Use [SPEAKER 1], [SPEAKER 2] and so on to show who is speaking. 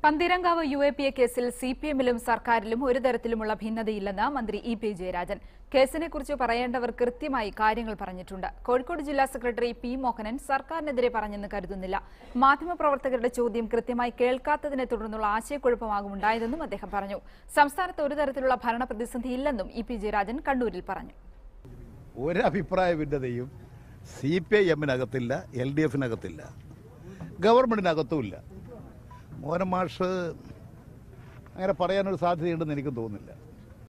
[SPEAKER 1] Pantheerankavu U A P A കേസിൽ C P എമ്മിലും സർക്കാരിലും ഒരു തരത്തിലുമുള്ള ഭിന്നതയില്ലെന്ന് മന്ത്രി ഇ പി ജയരാജൻ കേസിനെക്കുറിച്ച് പറയേണ്ടവർ കൃത്യമായി കാര്യങ്ങൾ പറഞ്ഞിട്ടുണ്ട് കോഴിക്കോട് ജില്ലാ സെക്രട്ടറി പി മോഹനൻ സർക്കാരിനെതിരെ പറഞ്ഞെന്ന് കരുതുന്നില്ല മാധ്യമപ്രവർത്തകരുടെ ചോദ്യം കൃത്യമായി കേൾക്കാത്തതിനെ തുടർന്നുള്ള ആശയക്കുഴപ്പമാകും ഉണ്ടായതെന്നും അദ്ദേഹം പറഞ്ഞു സംസ്ഥാനത്ത് ഒരു തരത്തിലുള്ള ഭരണ പ്രതിസന്ധി ഇല്ലെന്നും ഇ പി ജയരാജൻ കണ്ണൂരിൽ പറഞ്ഞു
[SPEAKER 2] ഒരഭിപ്രായ ഭിന്നതയും സി പി ഐ എമ്മിനകത്തില്ല എൽ ഡി എഫിനകത്തില്ല ഗവൺമെൻറ്റിനകത്തുമില്ല മോഹൻ മാഷ് അങ്ങനെ പറയാനൊരു സാധ്യതയുണ്ടെന്ന് എനിക്ക് തോന്നുന്നില്ല